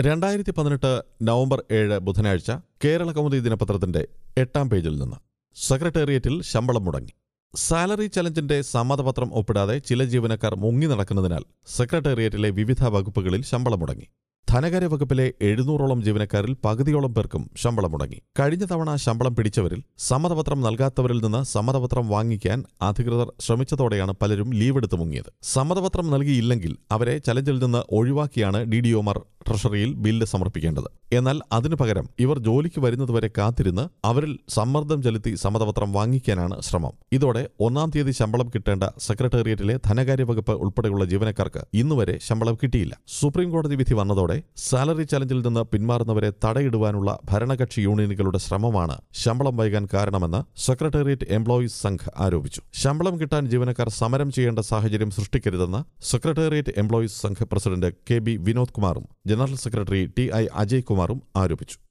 രണ്ടായിരത്തി പതിനെട്ട് നവംബർ ഏഴ് ബുധനാഴ്ച കേരള കൗമുദി ദിനപത്രത്തിന്റെ എട്ടാം പേജിൽ നിന്ന് സെക്രട്ടേറിയറ്റിൽ ശമ്പളം മുടങ്ങി സാലറി ചലഞ്ചിന്റെ സമ്മതപത്രം ഒപ്പിടാതെ ചില ജീവനക്കാർ മുങ്ങി നടക്കുന്നതിനാൽ സെക്രട്ടേറിയറ്റിലെ വിവിധ വകുപ്പുകളിൽ ശമ്പളം മുടങ്ങി ധനകാര്യ വകുപ്പിലെ എഴുന്നൂറോളം ജീവനക്കാരിൽ പകുതിയോളം പേർക്കും ശമ്പളം മുടങ്ങി കഴിഞ്ഞ തവണ ശമ്പളം പിടിച്ചവരിൽ സമ്മതപത്രം നൽകാത്തവരിൽ നിന്ന് സമ്മതപത്രം വാങ്ങിക്കാൻ അധികൃതർ ശ്രമിച്ചതോടെയാണ് പലരും ലീവെടുത്ത് മുങ്ങിയത് സമ്മതപത്രം നൽകിയില്ലെങ്കിൽ അവരെ ചലഞ്ചിൽ നിന്ന് ഒഴിവാക്കിയാണ് ഡി ഡി ഒമാർ ട്രഷറിയിൽ ബില്ല് സമർപ്പിക്കേണ്ടത് എന്നാൽ അതിനു പകരം ഇവർ ജോലിക്ക് വരുന്നതുവരെ കാത്തിരുന്ന് അവരിൽ സമ്മർദ്ദം ചെലുത്തി സമ്മതപത്രം വാങ്ങിക്കാനാണ് ശ്രമം ഇതോടെ ഒന്നാം തീയതി ശമ്പളം കിട്ടേണ്ട സെക്രട്ടേറിയറ്റിലെ ധനകാര്യ വകുപ്പ് ഉൾപ്പെടെയുള്ള ജീവനക്കാർക്ക് ഇന്നുവരെ ശമ്പളം കിട്ടിയില്ല സുപ്രീം കോടതി വിധി വന്നതോടെ സാലറി ചലഞ്ചിൽ നിന്ന് പിന്മാറുന്നവരെ തടയിടുവാനുള്ള ഭരണകക്ഷി യൂണിയനുകളുടെ ശ്രമമാണ് ശമ്പളം വൈകാൻ കാരണമെന്ന് സെക്രട്ടേറിയറ്റ് എംപ്ലോയീസ് സംഘ് ആരോപിച്ചു ശമ്പളം കിട്ടാൻ ജീവനക്കാർ സമരം ചെയ്യേണ്ട സാഹചര്യം സൃഷ്ടിക്കരുതെന്ന് secretariat employees Sangh president K B Vinod കുമാറും general secretary T I Ajay കുമാറും ആരോപിച്ചു